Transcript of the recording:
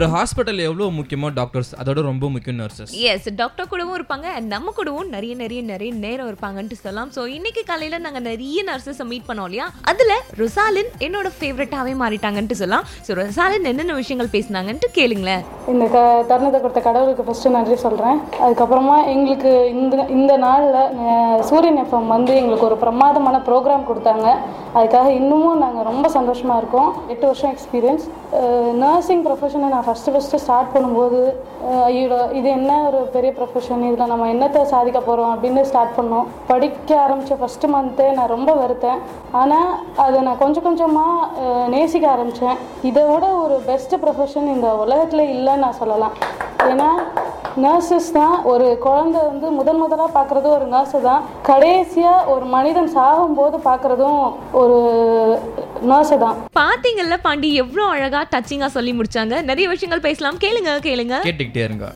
ஒரு ஹாஸ்பிட்டல் எவ்வளோ முக்கியமோ டாக்டர்ஸ் அதோட ரொம்ப முக்கியம் நர்சஸ் எஸ் டாக்டர் கூடவும் இருப்பாங்க and நம்ம கூடவும் நிறைய நிறைய நிறைய நேரம் இருப்பாங்கன்ட்டு சொல்லலாம் ஸோ இன்னைக்கு காலையில நாங்க நிறைய நர்சஸை மீட் பண்ணோம் இல்லையா அதுல ருசாலின் என்னோட ஃபேவரட்டாவே மாறிட்டாங்கன்ட்டு சொல்லலாம் ஸோ ருசாலின் என்னென்ன விஷயங்கள் பேசினாங்கன்ட்டு கேளுங்களேன் இந்த க தருணத்தை கொடுத்த கடவுளுக்கு ஃபஸ்ட்டு நன்றி சொல்கிறேன் அதுக்கப்புறமா எங்களுக்கு இந்த இந்த நாளில் சூரியன் எஃப்எம் வந்து எங்களுக்கு ஒரு பிரமாதமான ப்ரோக்ராம் கொடுத்தாங்க அதுக்காக இன்னமும் நாங்கள் ரொம்ப சந்தோஷமாக இருக்கோம் எட்டு வருஷம் எக்ஸ்பீரியன்ஸ் நர்சிங் ப்ரொஃபஷனை நான் ஃபஸ்ட்டு ஃபஸ்ட்டு ஸ்டார்ட் பண்ணும்போது அஹ், ஐயோ இது என்ன ஒரு பெரிய ப்ரொஃபஷன் இதில் நம்ம என்னத்தை சாதிக்க போகிறோம் அப்படின்னு ஸ்டார்ட் பண்ணோம் படிக்க ஆரம்பித்த ஃபஸ்ட்டு மந்த்தே நான் ரொம்ப வெறுத்தேன் ஆனால் அதை நான் கொஞ்சம் கொஞ்சமாக நேசிக்க ஆரம்பித்தேன் இதை விட ஒரு பெஸ்ட் ப்ரொஃபஷன் இந்த உலகத்தில் இல்லைன்னு நான் சொல்லலாம் ஏன்னா நர்சஸ் தான் ஒரு குழந்தை வந்து முதன் முதலாக பார்க்குறது ஒரு நர்ஸு தான் கடைசியாக ஒரு மனிதன் சாகும்போது பார்க்குறதும் ஒரு நர்ஸு தான் பாத்தீங்கல்ல பாண்டி எவ்வளோ அழகா டச்சிங்கா சொல்லி முடிச்சாங்க நிறைய விஷயங்கள் பேசலாம் கேளுங்க கேளுங்க கேட்டுக்கிட்டே இருங்க